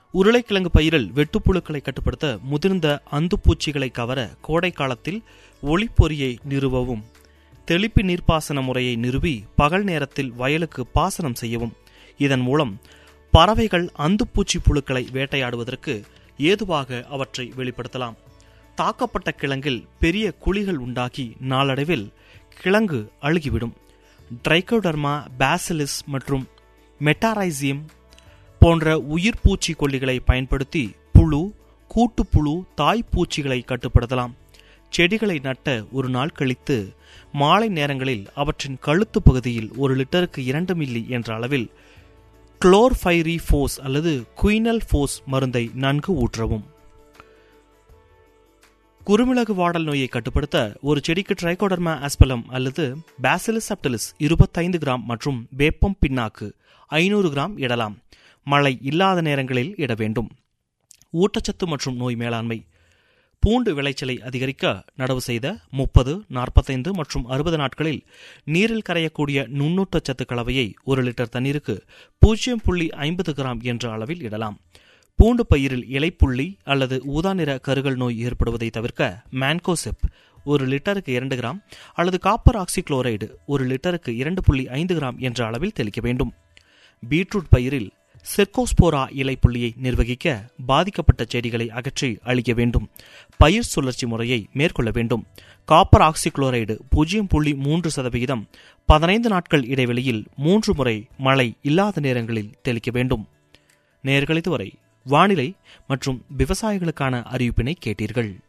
உருளைக்கிழங்கு பயிரில் வெட்டுப்புழுக்களை கட்டுப்படுத்த முதிர்ந்த அந்துப்பூச்சிகளை கவர கோடை காலத்தில் ஒளிப்பொறியை நிறுவவும் தெளிப்பு நீர்ப்பாசன முறையை நிறுவி பகல் நேரத்தில் வயலுக்கு பாசனம் செய்யவும் இதன் மூலம் பறவைகள் அந்துப்பூச்சி புழுக்களை வேட்டையாடுவதற்கு ஏதுவாக அவற்றை வெளிப்படுத்தலாம் தாக்கப்பட்ட கிழங்கில் பெரிய குழிகள் உண்டாகி நாளடைவில் கிழங்கு அழுகிவிடும் ட்ரைகோடர்மா பேசிலிஸ் மற்றும் மெட்டாரைசியம் போன்ற உயிர் பூச்சி கொல்லிகளை பயன்படுத்தி புழு கூட்டுப்புழு தாய் பூச்சிகளை கட்டுப்படுத்தலாம் செடிகளை நட்ட ஒரு நாள் கழித்து மாலை நேரங்களில் அவற்றின் கழுத்து பகுதியில் ஒரு லிட்டருக்கு இரண்டு மில்லி என்ற அளவில் குளோர்ஃபைரி ஃபோஸ் அல்லது குயினல் ஃபோஸ் மருந்தை நன்கு ஊற்றவும் குறுமிளகு வாடல் நோயை கட்டுப்படுத்த ஒரு செடிக்கு ட்ரைகோடர்மா ஆஸ்பலம் அல்லது பேசிலிஸ் சப்டிலிஸ் இருபத்தைந்து கிராம் மற்றும் வேப்பம் பின்னாக்கு ஐநூறு கிராம் இடலாம் மழை இல்லாத நேரங்களில் இட வேண்டும் ஊட்டச்சத்து மற்றும் நோய் மேலாண்மை பூண்டு விளைச்சலை அதிகரிக்க நடவு செய்த முப்பது நாற்பத்தைந்து மற்றும் அறுபது நாட்களில் நீரில் கரையக்கூடிய நுண்ணூட்டச்சத்து கலவையை ஒரு லிட்டர் தண்ணீருக்கு பூஜ்ஜியம் புள்ளி ஐம்பது கிராம் என்ற அளவில் இடலாம் பூண்டு பயிரில் இலைப்புள்ளி அல்லது ஊதா நிற கருகல் நோய் ஏற்படுவதை தவிர்க்க மேன்கோசெப் ஒரு லிட்டருக்கு இரண்டு கிராம் அல்லது காப்பர் ஆக்சிக்ளோரைடு ஒரு லிட்டருக்கு இரண்டு புள்ளி ஐந்து கிராம் என்ற அளவில் தெளிக்க வேண்டும் பீட்ரூட் பயிரில் செர்கோஸ்போரா இலைப்புள்ளியை நிர்வகிக்க பாதிக்கப்பட்ட செடிகளை அகற்றி அழிக்க வேண்டும் பயிர் சுழற்சி முறையை மேற்கொள்ள வேண்டும் காப்பர் ஆக்சிக்ளோரைடு பூஜ்ஜியம் புள்ளி மூன்று சதவிகிதம் பதினைந்து நாட்கள் இடைவெளியில் மூன்று முறை மழை இல்லாத நேரங்களில் தெளிக்க வேண்டும் நேர்கள் இதுவரை வானிலை மற்றும் விவசாயிகளுக்கான அறிவிப்பினை கேட்டீர்கள்